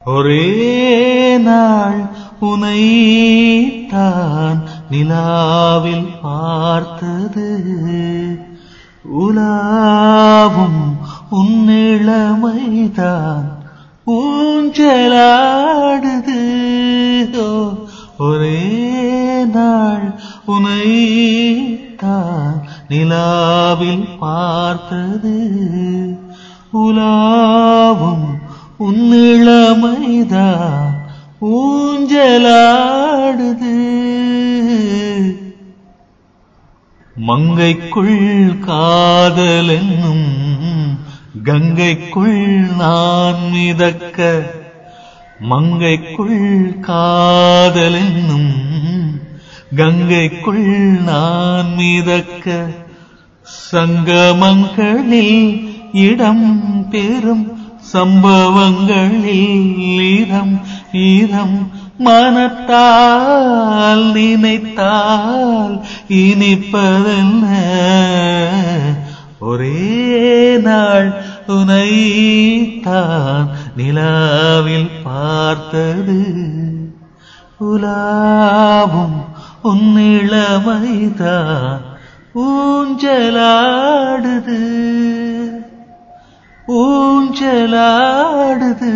ஒரே நாள் உனை தான் நிலாவில் பார்த்தது உலாவும் உன்னிழமைதான் ஊஞ்சலாடுது ஓ, ஒரே நாள் உனை தான் நிலாவில் பார்த்தது உலாவும் உன்னிழமைதான் ஊஞ்சலாடுது மங்கைக்குள் காதலென்னும் கங்கைக்குள் நான் மிதக்க மங்கைக்குள் காதலென்னும் கங்கைக்குள் நான் மிதக்க சங்கமங்களில் இடம் பெறும் சம்பவங்களில் இதம் இதம் மனத்தால் நினைத்தால் இனிப்பதென்ன ஒரே நாள் உனை தான் நிலாவில் பார்த்தது உலாவும் உன்னிழமைதான் ஊஞ்சலாடுது ஊஞ்சலாடுது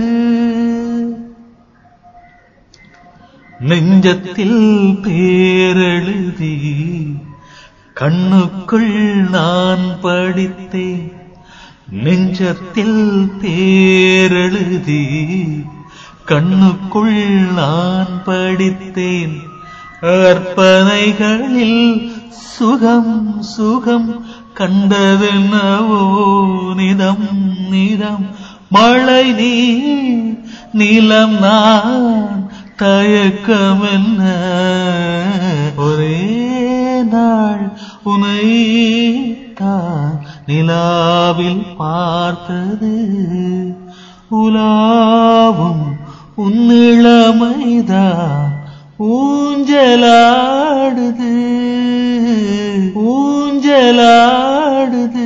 நெஞ்சத்தில் பேரெழுதி கண்ணுக்குள் நான் படித்தேன் நெஞ்சத்தில் பேரெழுதி கண்ணுக்குள் நான் படித்தேன் அற்பனைகளில் சுகம் சுகம் கண்டதென்னவோ நிதம் நிதம் மழை நீர் நிலம் நான் தயக்கமென்ன ஒரே நாள் உனை தான் நிலாவில் பார்த்தது உலாவும் உன்னிழமைதான் ஊஞ்சலாடுது ஊஞ்சலாடுது